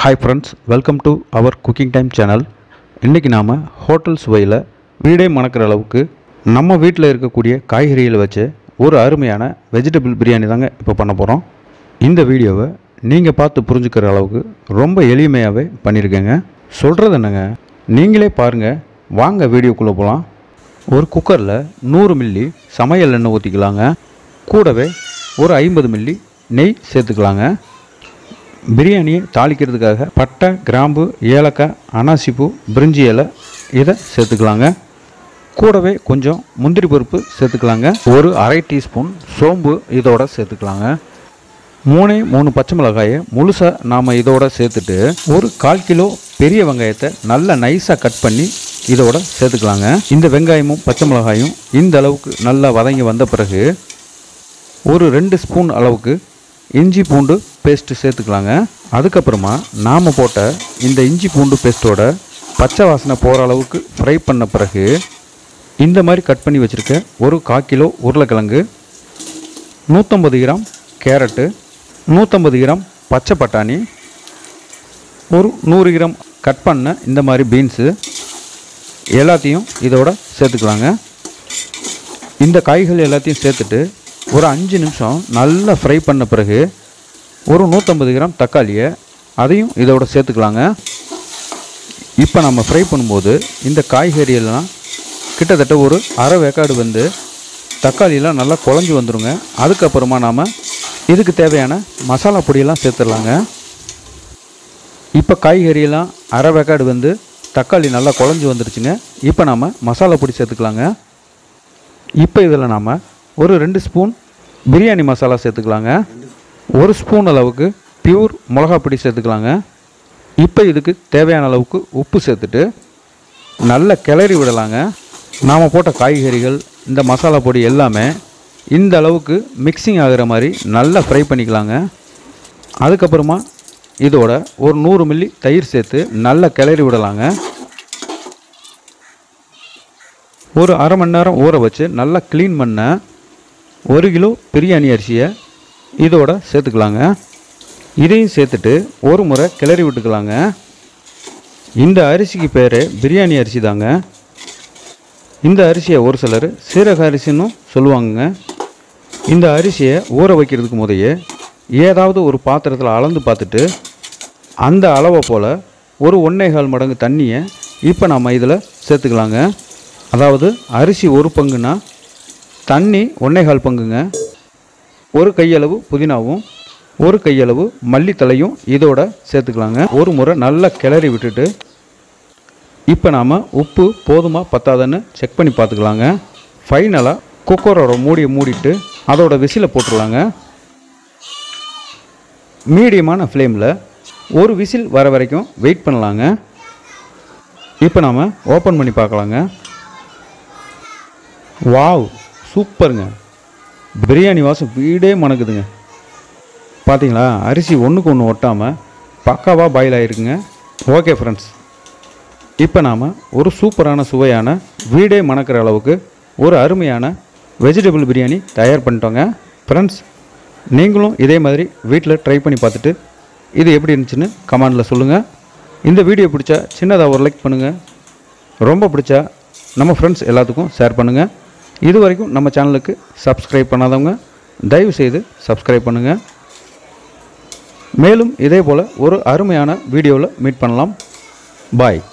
hi friends welcome to our cooking time channel இன்றைக்கி நாம் hotel சுவையில் வீடே மணக்கிற அளவுக்கு நம்ம வீட்டில் இருக்கக்கூடிய காய்கறிகளை வச்சு ஒரு அருமையான வெஜிடபிள் பிரியாணி தாங்க இப்போ பண்ண போகிறோம் இந்த வீடியோவை நீங்கள் பார்த்து புரிஞ்சுக்கிற அளவுக்கு ரொம்ப எளிமையாகவே பண்ணியிருக்கேங்க சொல்கிறது என்னங்க நீங்களே பாருங்கள் வாங்க வீடியோக்குள்ளே போகலாம் ஒரு குக்கரில் நூறு மில்லி சமையல் எண்ணெய் ஊற்றிக்கலாங்க கூடவே ஒரு ஐம்பது மில்லி நெய் சேர்த்துக்கலாங்க பிரியாணியை தாளிக்கிறதுக்காக பட்டை கிராம்பு ஏலக்காய் அனாசிப்பூ பிரிஞ்சி இலை இதை சேர்த்துக்கலாங்க கூடவே கொஞ்சம் முந்திரி பருப்பு சேர்த்துக்கலாங்க ஒரு அரை டீஸ்பூன் சோம்பு இதோட சேர்த்துக்கலாங்க மூணே மூணு பச்சை மிளகாயை முழுசாக நாம் இதோட சேர்த்துட்டு ஒரு கால் கிலோ பெரிய வெங்காயத்தை நல்லா நைஸாக கட் பண்ணி இதோட சேர்த்துக்கலாங்க இந்த வெங்காயமும் பச்சை மிளகாயும் இந்த அளவுக்கு நல்லா வதங்கி வந்த பிறகு ஒரு ரெண்டு ஸ்பூன் அளவுக்கு இஞ்சி பூண்டு பேஸ்ட்டு சேர்த்துக்கலாங்க அதுக்கப்புறமா நாம் போட்ட இந்த இஞ்சி பூண்டு பேஸ்ட்டோட பச்சை வாசனை போகிற அளவுக்கு ஃப்ரை பண்ண பிறகு இந்த மாதிரி கட் பண்ணி வச்சுருக்க ஒரு கால் கிலோ உருளைக்கிழங்கு நூற்றம்பது கிராம் கேரட்டு நூற்றம்பது கிராம் பச்சை பட்டாணி ஒரு நூறு கிராம் கட் பண்ண இந்த மாதிரி பீன்ஸு எல்லாத்தையும் இதோட சேர்த்துக்கலாங்க இந்த காய்கள் எல்லாத்தையும் சேர்த்துட்டு ஒரு அஞ்சு நிமிஷம் நல்லா ஃப்ரை பண்ண பிறகு ஒரு நூற்றம்பது கிராம் தக்காளியை அதையும் இதோட சேர்த்துக்கலாங்க இப்போ நம்ம ஃப்ரை பண்ணும்போது இந்த காய்கறி எல்லாம் கிட்டத்தட்ட ஒரு அரை வேக்காடு வந்து தக்காளியெல்லாம் நல்லா குழஞ்சி வந்துருங்க அதுக்கப்புறமா நாம் இதுக்கு தேவையான மசாலா பொடியெல்லாம் சேர்த்துடலாங்க இப்போ காய்கறியெல்லாம் அரை வேக்காடு வந்து தக்காளி நல்லா குழஞ்சி வந்துருச்சுங்க இப்போ நாம் மசாலா பொடி சேர்த்துக்கலாங்க இப்போ இதில் நாம் ஒரு ரெண்டு ஸ்பூன் பிரியாணி மசாலா சேர்த்துக்கலாங்க ஒரு ஸ்பூன் அளவுக்கு பியூர் மிளகா பொடி சேர்த்துக்கலாங்க இப்போ இதுக்கு தேவையான அளவுக்கு உப்பு சேர்த்துட்டு நல்லா கிளறி விடலாங்க நாம் போட்ட காய்கறிகள் இந்த மசாலா பொடி எல்லாமே இந்த அளவுக்கு மிக்சிங் ஆகிற மாதிரி நல்லா ஃப்ரை பண்ணிக்கலாங்க அதுக்கப்புறமா இதோட ஒரு நூறு மில்லி தயிர் சேர்த்து நல்லா கிளறி விடலாங்க ஒரு அரை மணி நேரம் ஊற வச்சு நல்லா க்ளீன் பண்ண ஒரு கிலோ பிரியாணி அரிசியை இதோட சேர்த்துக்கலாங்க இதையும் சேர்த்துட்டு ஒரு முறை கிளறி விட்டுக்கலாங்க இந்த அரிசிக்கு பேர் பிரியாணி அரிசி தாங்க இந்த அரிசியை ஒரு சிலர் சீரக அரிசின்னு சொல்லுவாங்கங்க இந்த அரிசியை ஊற வைக்கிறதுக்கு முதையே ஏதாவது ஒரு பாத்திரத்தில் அளந்து பார்த்துட்டு அந்த அளவை போல் ஒரு ஒன்றேகால் மடங்கு தண்ணியை இப்போ நம்ம இதில் சேர்த்துக்கலாங்க அதாவது அரிசி ஒரு பங்குனா தண்ணி ஒன்றேகால் பங்குங்க ஒரு கையளவு புதினாவும் ஒரு கையளவு மல்லித்தலையும் இதோட சேர்த்துக்கலாங்க ஒரு முறை நல்லா கிளறி விட்டுட்டு இப்போ நாம் உப்பு போதுமா பத்தாதுன்னு செக் பண்ணி பார்த்துக்கலாங்க ஃபைனலாக குக்கரோட மூடியை மூடிட்டு அதோட விசிலை போட்டுடலாங்க மீடியமான ஃப்ளேமில் ஒரு விசில் வர வரைக்கும் வெயிட் பண்ணலாங்க இப்போ நாம் ஓப்பன் பண்ணி பார்க்கலாங்க வாவ் சூப்பருங்க பிரியாணி வாசம் வீடே மணக்குதுங்க பார்த்தீங்களா அரிசி ஒன்றுக்கு ஒன்று ஒட்டாமல் பக்காவாக பாயில் ஆகிருக்குங்க ஓகே ஃப்ரெண்ட்ஸ் இப்போ நாம் ஒரு சூப்பரான சுவையான வீடே மணக்கிற அளவுக்கு ஒரு அருமையான வெஜிடபிள் பிரியாணி தயார் பண்ணிட்டோங்க ஃப்ரெண்ட்ஸ் நீங்களும் இதே மாதிரி வீட்டில் ட்ரை பண்ணி பார்த்துட்டு இது எப்படி இருந்துச்சுன்னு கமெண்டில் சொல்லுங்கள் இந்த வீடியோ பிடிச்சா சின்னதாக ஒரு லைக் பண்ணுங்கள் ரொம்ப பிடிச்சா நம்ம ஃப்ரெண்ட்ஸ் எல்லாத்துக்கும் ஷேர் பண்ணுங்கள் இது வரைக்கும் நம்ம சேனலுக்கு சப்ஸ்கிரைப் பண்ணாதவங்க தயவு செய்து சப்ஸ்கிரைப் பண்ணுங்கள் மேலும் இதே போல் ஒரு அருமையான வீடியோவில் மீட் பண்ணலாம் பாய்